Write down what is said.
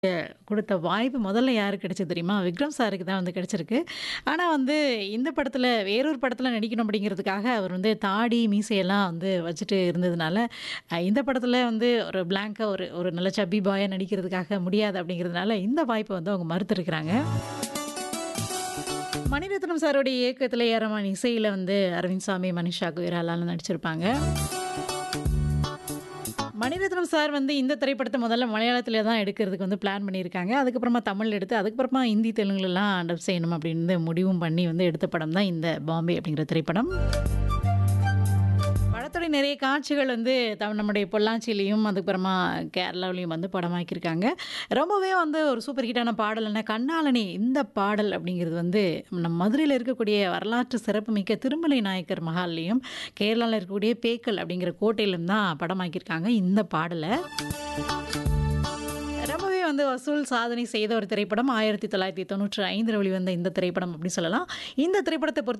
குடுத்த வாய்ப்பு முதல்ல யாருக்கு கிடைச்சது தெரியுமா? விக்ரம் சாருக்கு தான் வந்து கிடைச்சிருக்கு. ஆனா வந்து இந்த படத்துல வேறொரு படத்துல நடிக்கணும் அப்படிங்கிறதுக்காக அவர் வந்து தாடி, மீசையெல்லாம் வந்து வச்சுட்டு இருந்ததுனால, அ இந்த படத்துல வந்து ஒரு பிளாங்க்கா ஒரு ஒரு நல்ல சப்பி பாயா நடிக்கிறதுக்காக முடியாது அப்படிங்கிறதுனால, இந்த வாய்ப்ப வந்து அவங்க மறுத்திருக்கிறாங்க. மணிரத்னம் சாருடைய இயக்கத்துல ஏ. ஆர். ரஹ்மான் இசையில வந்து அரவிந்த் சாமி, மனிஷா கொய்ராலாலாம் நடிச்சிருப்பாங்க. மணிரத்னம் சார் வந்து இந்த திரைப்படத்த முதல்ல மலையாளத்தில தான் எடுக்கிறதுக்கு வந்து பிளான் பண்ணியிருக்காங்க. அதுக்கப்புறமா தமிழ்ல எடுத்து, அதுக்கப்புறமா ஹிந்தி, தெலுங்குலலாம் டப் செய்யணும் அப்படின்னு முடிவும் பண்ணி வந்து எடுத்த படம் தான் இந்த பாம்பே அப்படிங்கிற திரைப்படம். படத்துடைய நிறைய காட்சிகள் வந்து தம் நம்முடைய பொள்ளாச்சியிலயும், அதுக்கப்புறமா கேரளாவிலயும் வந்து படமாக்கியிருக்காங்க. ரொம்பவே வந்து ஒரு சூப்பர் ஹிட்டான பாடல்னா, கண்ணாளனே இந்த பாடல் அப்படிங்கிறது வந்து நம்ம மதுரையில இருக்கக்கூடிய வரலாற்று சிறப்புமிக்க திருமலை நாயக்கர் மஹால்லயும், கேரளால இருக்கக்கூடிய பேக்கல் அப்படிங்கிற கோட்டையிலும் தான் படமாக்கியிருக்காங்க இந்த பாடல. ரொம்பவே வந்து வசூல் சாதனை செய்த ஒரு திரைப்படம். 1995ல வெளிவந்த இந்த திரைப்படம் அப்படின்னு சொல்லலாம். இந்த திரைப்படத்த பொறுத்த